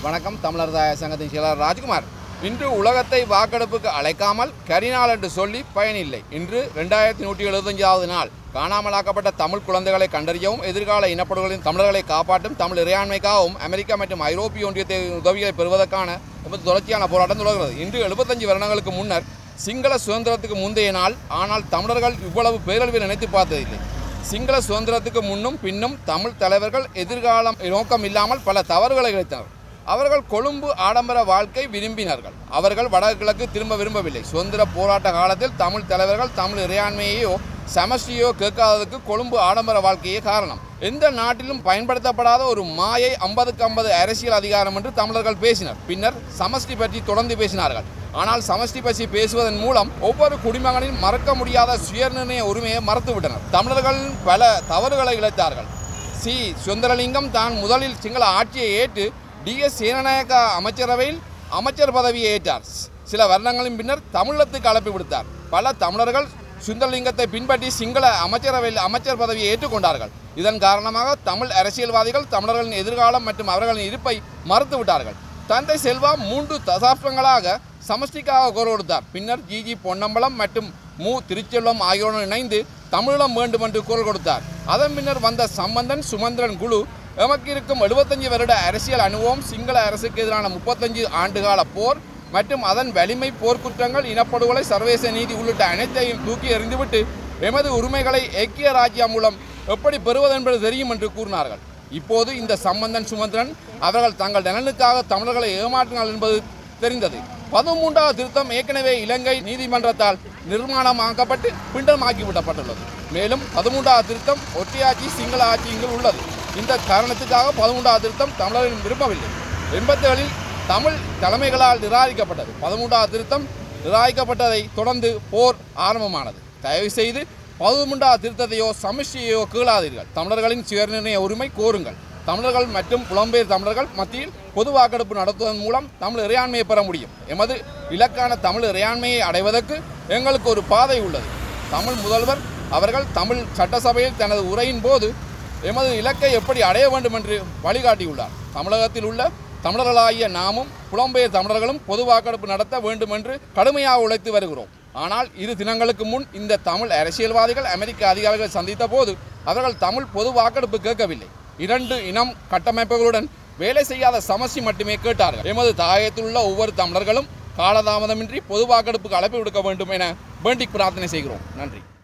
வணக்கம் தமிழர் தாய சங்கத்தின் செயலாளர் ராஜ்குமார் இன்று உலகத்தை வாக்கெடுப்புக்கு அழைக்காமல் கரிநாள் என்று சொல்லி பயனில்லை இன்று ரெண்டாயிரத்தி நூற்றி எழுபத்தஞ்சாவது நாள் காணாமலாக்கப்பட்ட தமிழ் குழந்தைகளை கண்டறியவும் எதிர்கால இனப்படுகொலின் தமிழர்களை காப்பாற்றும் தமிழ் இறையாண்மைக்காகவும் அமெரிக்கா மற்றும் ஐரோப்பிய ஒன்றியத்தின் உதவிகளை பெறுவதற்கான எமது தொடர்ச்சியான போராட்டம் தொடர்கிறது இன்று எழுபத்தஞ்சு வருடங்களுக்கு முன்னர் சிங்கள சுதந்திரத்துக்கு முந்தைய நாள் ஆனால் தமிழர்கள் இவ்வளவு பேரழிவை நினைத்து பார்த்ததில்லை சிங்கள சுதந்திரத்துக்கு முன்னும் பின்னும் தமிழ் தலைவர்கள் எதிர்காலம் நோக்கம் இல்லாமல் பல தவறுகளை இழைத்தனர் அவர்கள் கொழும்பு ஆடம்பர வாழ்க்கை விரும்பினார்கள் அவர்கள் வடகிழக்கு திரும்ப விரும்பவில்லை சுதந்திர போராட்ட காலத்தில் தமிழ் தலைவர்கள் தமிழ் இறையாண்மையையோ சமஷ்டியோ கேட்காததுக்கு கொழும்பு ஆடம்பர வாழ்க்கையே காரணம் எந்த நாட்டிலும் பயன்படுத்தப்படாத ஒரு மாயை ஐம்பதுக்கு ஐம்பது அரசியல் அதிகாரம் என்று தமிழர்கள் பேசினர் பின்னர் சமஷ்டி பற்றி தொடர்ந்து பேசினார்கள் ஆனால் சமஷ்டி பற்றி பேசுவதன் மூலம் ஒவ்வொரு குடிமகனின் மறக்க முடியாத சுயநிர்ணய உரிமையை மறந்துவிட்டனர் தமிழர்கள் பல தவறுகளை இழைத்தார்கள் சி சுந்தரலிங்கம் தான் முதலில் சிங்கள ஆட்சியை ஏற்று டிஎஸ் சேனநாயக்க அமைச்சரவையில் அமைச்சர் பதவியை ஏற்றார் சில வருடங்களின் பின்னர் தமிழத்துக்கு அழைப்பு விடுத்தார் பல தமிழர்கள் சுந்தரலிங்கத்தை பின்பற்றி சிங்கள அமைச்சரவையில் அமைச்சர் பதவியை ஏற்றுக்கொண்டார்கள் இதன் காரணமாக தமிழ் அரசியல்வாதிகள் தமிழர்களின் எதிர்காலம் மற்றும் அவர்களின் இருப்பை மறுத்து விட்டார்கள் தந்தை செல்வா மூன்று தசாப்தங்களாக சமஷ்டிக்காக குரல் கொடுத்தார் பின்னர் ஜிஜி பொன்னம்பலம் மற்றும் மு திருச்செல்வம் ஆகியோருடன் இணைந்து தமிழீழம் வேண்டும் என்று குரல் கொடுத்தார் அதன் பின்னர் வந்த சம்பந்தன் சுமந்திரன் குழு எமக்கு இருக்கும் எழுபத்தஞ்சு வருட அரசியல் அனுபவம் சிங்கள அரசுக்கு எதிரான முப்பத்தஞ்சு ஆண்டுகால போர் மற்றும் அதன் வலிமை போர்க்குற்றங்கள் இனப்படுகொலை சர்வதேச நீதி உள்ளிட்ட அனைத்தையும் தூக்கி எறிந்துவிட்டு எமது உரிமைகளை ஐக்கிய ராஜ்யா மூலம் எப்படி பெறுவது என்பது தெரியும் என்று கூறினார்கள் இப்போது இந்த சம்பந்தன் சுமந்திரன் அவர்கள் தங்கள் நலனுக்காக தமிழர்களை ஏமாற்றினார்கள் என்பது தெரிந்தது பதிமூன்றாவது திருத்தம் ஏற்கனவே இலங்கை நீதிமன்றத்தால் நிர்மாணமாக்கப்பட்டு பிண்டமாக்கி விடப்பட்டுள்ளது மேலும் பதிமூன்றாவது திருத்தம் ஒற்றையாட்சி சிங்கள ஆட்சி இங்கு உள்ளது இந்த காரணத்துக்காக பதிமூன்றாவது திருத்தம் தமிழர்களின் விரும்பவில்லை எண்பத்துகளில் தமிழ் தலைமைகளால் நிராகரிக்கப்பட்டது பதிமூன்றாவது திருத்தம் நிராகரிக்கப்பட்டதை தொடர்ந்து போர் ஆரம்பமானது தயவு செய்து பதிமூன்றாவது திருத்தத்தையோ சமஷ்டியையோ கீழாதீர்கள் தமிழர்களின் சுயநிர்ணய உரிமை கோருங்கள் தமிழர்கள் மற்றும் புலம்பெயர் தமிழர்கள் மத்தியில் பொது வாக்கெடுப்பு நடத்துவதன் மூலம் தமிழ் இறையாண்மையை பெற முடியும் எமது இலக்கான தமிழ் இறையாண்மையை அடைவதற்கு எங்களுக்கு ஒரு பாதை உள்ளது தமிழ் முதல்வர் அவர்கள் தமிழ் சட்டசபையில் தனது உரையின் போது எமது இலக்கை எப்படி அடைய வேண்டும் என்று வழிகாட்டியுள்ளார் தமிழகத்தில் உள்ள தமிழர்களாகிய நாமும் புலம்பெயர் தமிழர்களும் பொது வாக்கெடுப்பு நடத்த வேண்டும் என்று கடுமையாக உழைத்து வருகிறோம் ஆனால் இரு தினங்களுக்கு முன் இந்த தமிழ் அரசியல்வாதிகள் அமெரிக்க அதிகாரிகளை சந்தித்த போது அவர்கள் தமிழ் பொது வாக்கெடுப்பு கேட்கவில்லை இரண்டு இனம் கட்டமைப்புகளுடன் வேலை செய்யாத சமஸ்டி மட்டுமே கேட்டார்கள் எமது தாயத்தில் உள்ள ஒவ்வொரு தமிழர்களும் காலதாமதமின்றி பொது வாக்கெடுப்புக்கு அழைப்பு விடுக்க வேண்டும் என வேண்டி பிரார்த்தனை செய்கிறோம் நன்றி